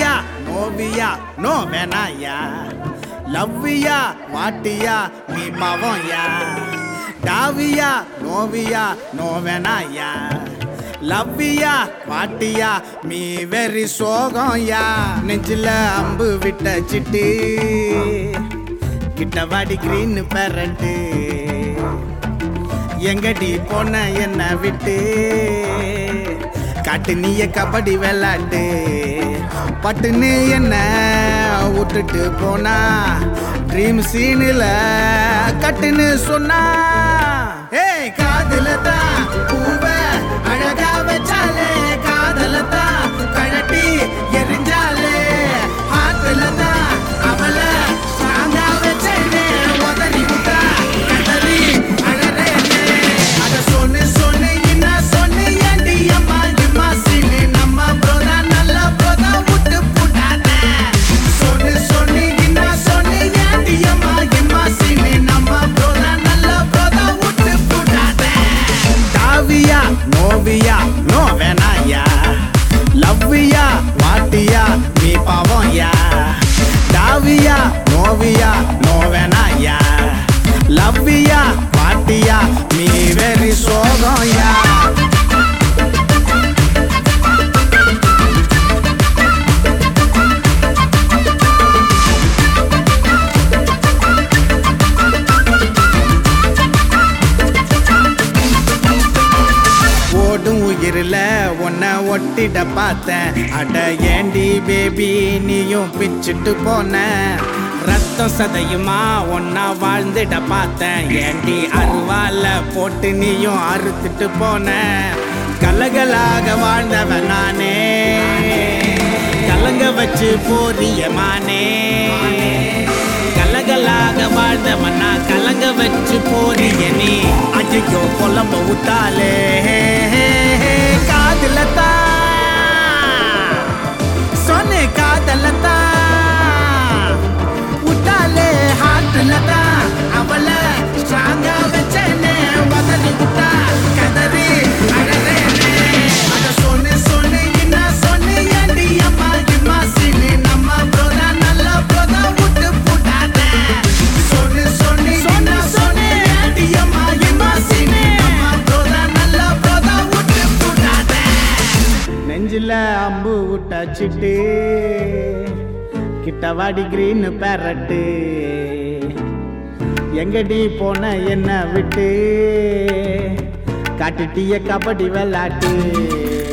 டாவியா நோவியா no வேணாயா லவ்வியா வாட்டியா நீ பாவம்யா டாவியா நோவியா no வேணாயா லவ்வியா வாட்டியா me வெறி சோகம்யா நெஞ்சில அம்பு விட்ட சிட்டு கிட்ட வாடி கிரீன் பெரட்டு எங்கடி போன என்ன விட்டு காட்டு நீய கபடி விளாட்டு பட்டுன்னு என்ன விட்டுட்டு போனா ட்ரீம் சீனில் கட்டுன்னு சொன்னா ஏய் காதுல தான் பூவ அழகா வச்சாலே காதல தான் கழட்டி எரிஞ்சாலே ஆத்துல தான் அவளை ஸ்ட்ராங்கா வச்சேனே உதறி விட்டா கதறி அழறேனே அத சொன்னு சொன்னு என்ன சொன்னு ஏண்டி அம்மா இம்மா சீனு நம்ம ப்ரோதா நல்ல ப்ரோதா விட்டு போட்டாத சொன்னு சொன்னு என்ன சொன்னு ஏண்டி அம்மா இம்மா சீனு நம்ம ப்ரோதா நல்ல ப்ரோதா விட்டு போட்டாத டாவியா நோவியா நோ வேணாயா லவ்வியா வாட்டியா நீ பாவம்யா டாவியா நோவியா நோ வேணாயா லவ்வியா வாட்டியா நீ வெறி சோகம்யா ஓடும் உயிரில் உன்னை ஒட்டிட பார்த்தேன் அட ஏண்டி பேபி நீயும் பிச்சுட்டு போன ரத்தம் சதையுமா ஒன்னா வாழ்ந்துட பார்த்தேன் ஏண்டி அருவால போட்டு நீயும் அறுத்துட்டு போன கலகலாக வாழ்ந்தவன் நானே கலங்க வச்சு போதியமானே கலகலாக வாழ்ந்தவன் நான் கலங்க வச்சு போறிய நீ ஐயோ புலம்ப விட்டாலே காதல சொன்ன காதல விட்டாலே ஹார்ட்ல தான் அவளை ஸ்ட்ராங்கா வச்சேனே வதறி விட்டா கதறி அழறேனே அத சொன்னு சொன்னு என்ன சொன்னு ஏண்டி அம்மா இம்மா சீனு நம்ம ப்ரோதா நல்ல ப்ரோதா விட்டு போட்டாத சொன்னு சொன்னு என்ன சொன்னு ஏண்டி அம்மா இம்மா சீனு நம்ம ப்ரோதா நல்ல ப்ரோதா விட்டு போட்டாத நெஞ்சில அம்பு விட்டாச்சிட்டு கிட்ட வாடி கிரீன் பேரட்டு எங்கடி போன என்ன விட்டு காட்டுட்டிய கபடி விளாட்டு